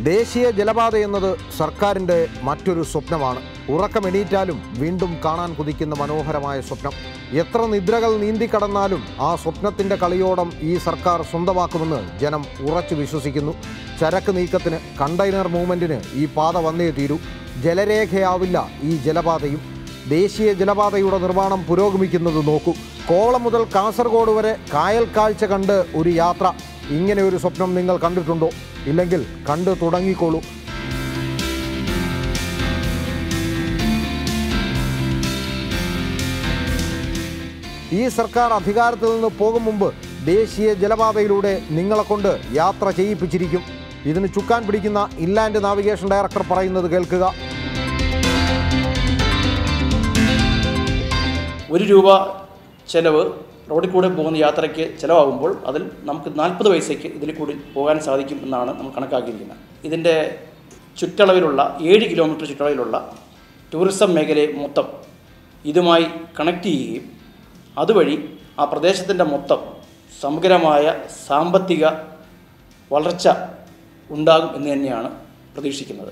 ദേശീയ ജലപാത എന്നത് സർക്കാരിൻ്റെ മറ്റൊരു സ്വപ്നമാണ് ഉറക്കമെണീറ്റാലും വീണ്ടും കാണാൻ കുതിക്കുന്ന മനോഹരമായ സ്വപ്നം എത്ര നിദ്രകൾ നീന്തിക്കടന്നാലും ആ സ്വപ്നത്തിൻ്റെ കളിയോടം ഈ സർക്കാർ സ്വന്തമാക്കുമെന്ന് ജനം ഉറച്ചു വിശ്വസിക്കുന്നു ചരക്ക് നീക്കത്തിന് കണ്ടെയ്നർ മൂവ്മെൻറ്റിന് ഈ പാത വന്നേ തീരൂ ജലരേഖയാവില്ല ഈ ജലപാതയും ദേശീയ ജലപാതയുടെ നിർമ്മാണം പുരോഗമിക്കുന്നത് നോക്കൂ കോളം മുതൽ കാസർഗോഡ് വരെ കായൽ കാഴ്ച കണ്ട് ഒരു യാത്ര ഇങ്ങനെ ഒരു സ്വപ്നം നിങ്ങൾ കണ്ടിട്ടുണ്ടോ ഇല്ലെങ്കിൽ കണ്ടു തുടങ്ങിക്കോളൂ ഈ സർക്കാർ അധികാരത്തിൽ നിന്ന് പോകും മുമ്പ് ദേശീയ ജലപാതയിലൂടെ നിങ്ങളെ കൊണ്ട് യാത്ര ചെയ്യിപ്പിച്ചിരിക്കും ഇതിന് ചുക്കാൻ പിടിക്കുന്ന ഇൻലാൻഡ് നാവിഗേഷൻ ഡയറക്ടർ പറയുന്നത് കേൾക്കുക ഒരു രൂപ ചെലവ് റോഡിൽ കൂടെ പോകുന്ന യാത്രയ്ക്ക് ചിലവാകുമ്പോൾ അതിൽ നമുക്ക് നാൽപ്പത് പൈസയ്ക്ക് ഇതിൽ കൂടി പോകാൻ സാധിക്കും എന്നാണ് നമ്മൾ കണക്കാക്കിയിരിക്കുന്നത് ഇതിൻ്റെ ചുറ്റളവിലുള്ള ഏഴ് കിലോമീറ്റർ ചുറ്റളവിലുള്ള ടൂറിസം മേഖലയെ മൊത്തം ഇതുമായി കണക്ട് ചെയ്യുകയും അതുവഴി ആ പ്രദേശത്തിൻ്റെ മൊത്തം സമഗ്രമായ സാമ്പത്തിക വളർച്ച ഉണ്ടാകും എന്ന് തന്നെയാണ് പ്രതീക്ഷിക്കുന്നത്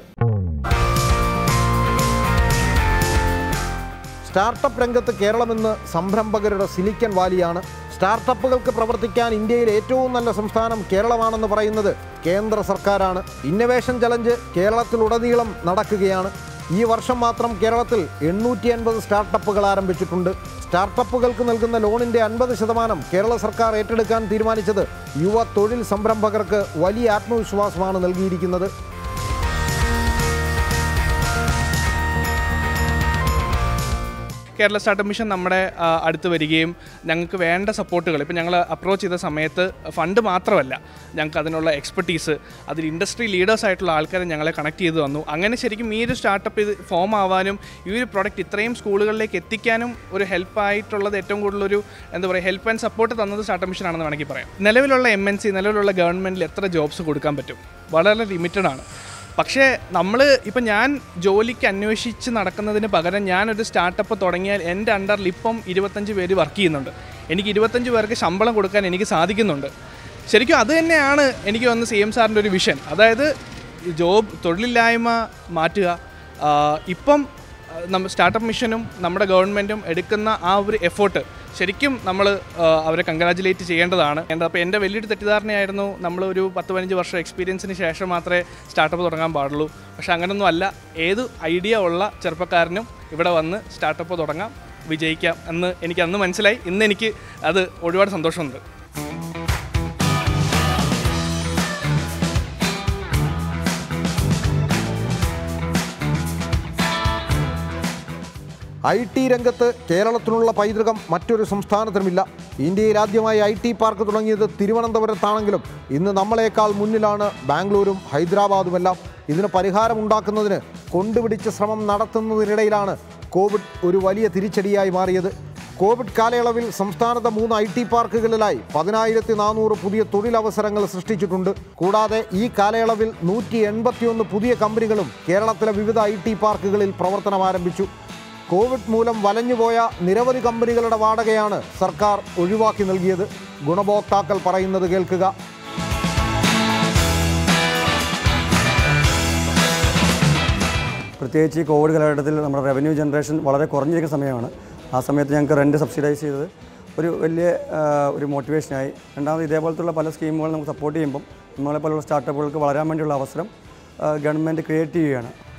സ്റ്റാർട്ടപ്പ് രംഗത്ത് കേരളമെന്ന് സംരംഭകരുടെ സിലിക്കൻ വാലിയാണ് സ്റ്റാർട്ടപ്പുകൾക്ക് പ്രവർത്തിക്കാൻ ഇന്ത്യയിൽ ഏറ്റവും നല്ല സംസ്ഥാനം കേരളമാണെന്ന് പറയുന്നത് കേന്ദ്ര സർക്കാരാണ് ഇന്നവേഷൻ ചലഞ്ച് കേരളത്തിലുടനീളം നടക്കുകയാണ് ഈ വർഷം മാത്രം കേരളത്തിൽ എണ്ണൂറ്റി അൻപത് സ്റ്റാർട്ടപ്പുകൾ ആരംഭിച്ചിട്ടുണ്ട് സ്റ്റാർട്ടപ്പുകൾക്ക് നൽകുന്ന ലോണിന്റെ അൻപത് ശതമാനം കേരള സർക്കാർ ഏറ്റെടുക്കാൻ തീരുമാനിച്ചത് യുവ തൊഴിൽ സംരംഭകർക്ക് വലിയ ആത്മവിശ്വാസമാണ് നൽകിയിരിക്കുന്നത് കേരള സ്റ്റാർട്ടപ്പ് മിഷൻ നമ്മുടെ ആ, അടുത്ത് വരികയും ഞങ്ങൾക്ക് വേണ്ട സപ്പോർട്ടുകൾ ഇപ്പം ഞങ്ങൾ അപ്രോച്ച് ചെയ്ത സമയത്ത് ഫണ്ട് മാത്രമല്ല ഞങ്ങൾക്ക് അതിനുള്ള എക്സ്പെർട്ടീസ് അതിൽ ഇൻഡസ്ട്രി ലീഡേഴ്സ് ആയിട്ടുള്ള ആൾക്കാരെ ഞങ്ങളെ കണക്ട് ചെയ്ത് തന്നു അങ്ങനെ ശരിക്കും ഈ ഒരു സ്റ്റാർട്ടപ്പ് ഇത് ഫോം ആവാനും ഈ ഒരു പ്രോഡക്റ്റ് ഇത്രയും സ്കൂളുകളിലേക്ക് എത്തിക്കാനും ഒരു ഹെൽപ്പായിട്ടുള്ളത് ഏറ്റവും കൂടുതലൊരു എന്താ പറയുക ഹെൽപ്പ് ആൻഡ് സപ്പോർട്ട് തന്നത് സ്റ്റാർട്ടപ്പ് മിഷൻ ആണെന്ന് വേണമെങ്കിൽ പറയാം നിലവിലുള്ള എം എൻ സി നിലവിലുള്ള ഗവൺമെൻറ്റിൽ എത്ര ജോബ്സ് കൊടുക്കാൻ പറ്റും വളരെ ലിമിറ്റഡ് ആണ് പക്ഷേ നമ്മൾ ഇപ്പം ഞാൻ ജോലിക്ക് അന്വേഷിച്ച് നടക്കുന്നതിന് പകരം ഞാനൊരു സ്റ്റാർട്ടപ്പ് തുടങ്ങിയാൽ എൻ്റെ അണ്ടറിൽ ഇപ്പം ഇരുപത്തഞ്ച് പേര് വർക്ക് ചെയ്യുന്നുണ്ട് എനിക്ക് ഇരുപത്തഞ്ച് പേർക്ക് ശമ്പളം കൊടുക്കാൻ എനിക്ക് സാധിക്കുന്നുണ്ട് ശരിക്കും അത് തന്നെയാണ് എനിക്ക് വന്ന് സി എം സാറിൻ്റെ ഒരു വിഷൻ അതായത് ജോബ് തൊഴിലില്ലായ്മ മാറ്റുക ആ, ഇപ്പം നമ്മൾ സ്റ്റാർട്ടപ്പ് മിഷനും നമ്മുടെ ഗവൺമെൻറ്റും എടുക്കുന്ന ആ ഒരു എഫേർട്ട് ശരിക്കും നമ്മൾ അവരെ കൺഗ്രാജുലേറ്റ് ചെയ്യേണ്ടതാണ് എൻ്റെ അപ്പോൾ എൻ്റെ വലിയൊരു തെറ്റിദ്ധാരണയായിരുന്നു നമ്മൾ ഒരു പത്ത് പതിനഞ്ച് വർഷം എക്സ്പീരിയൻസിന് ശേഷം മാത്രമേ സ്റ്റാർട്ടപ്പ് തുടങ്ങാൻ പാടുള്ളൂ പക്ഷേ അങ്ങനൊന്നും അല്ല ഏത് ഐഡിയ ഉള്ള ചെറുപ്പക്കാരനും ഇവിടെ വന്ന് സ്റ്റാർട്ടപ്പ് തുടങ്ങാം വിജയിക്കാം എന്ന് എനിക്ക് അന്ന് മനസ്സിലായി ഇന്ന് എനിക്ക് അത് ഒരുപാട് സന്തോഷമുണ്ട് ഐ ടി രംഗത്ത് കേരളത്തിനുള്ള പൈതൃകം മറ്റൊരു സംസ്ഥാനത്തിനുമില്ല ഇന്ത്യയിൽ ആദ്യമായി ഐ ടി പാർക്ക് തുടങ്ങിയത് തിരുവനന്തപുരത്താണെങ്കിലും ഇന്ന് നമ്മളെക്കാൾ മുന്നിലാണ് ബാംഗ്ലൂരും ഹൈദരാബാദുമെല്ലാം ഇതിന് പരിഹാരമുണ്ടാക്കുന്നതിന് കൊണ്ടുപിടിച്ച ശ്രമം നടത്തുന്നതിനിടയിലാണ് കോവിഡ് ഒരു വലിയ തിരിച്ചടിയായി മാറിയത് കോവിഡ് കാലയളവിൽ സംസ്ഥാനത്തെ മൂന്ന് ഐ ടി പാർക്കുകളിലായി പതിനായിരത്തി നാനൂറ് പുതിയ തൊഴിലവസരങ്ങൾ സൃഷ്ടിച്ചിട്ടുണ്ട് കൂടാതെ ഈ കാലയളവിൽ നൂറ്റി എൺപത്തിയൊന്ന് പുതിയ കമ്പനികളും കേരളത്തിലെ വിവിധ ഐ ടി പാർക്കുകളിൽ പ്രവർത്തനം ആരംഭിച്ചു കോവിഡ് മൂലം വലഞ്ഞുപോയ നിരവധി കമ്പനികളുടെ വാടകയാണ് സർക്കാർ ഒഴിവാക്കി നൽകിയത് ഗുണഭോക്താക്കൾ പറയുന്നത് കേൾക്കുക പ്രത്യേകിച്ച് ഈ കോവിഡ് കാലഘട്ടത്തിൽ നമ്മുടെ റവന്യൂ ജനറേഷൻ വളരെ കുറഞ്ഞിരിക്കുന്ന സമയമാണ് ആ സമയത്ത് ഞങ്ങൾക്ക് റെൻറ്റ് സബ്സിഡൈസ് ചെയ്തത് ഒരു വലിയ ആ, ഒരു മോട്ടിവേഷനായി രണ്ടാമത് ഇതേപോലത്തുള്ള പല സ്കീമുകൾ നമുക്ക് സപ്പോർട്ട് ചെയ്യുമ്പം നമ്മളെ പോലുള്ള സ്റ്റാർട്ടപ്പുകൾക്ക് വളരാൻ വേണ്ടിയുള്ള അവസരം ഗവൺമെൻറ് ക്രിയേറ്റ് ചെയ്യുകയാണ്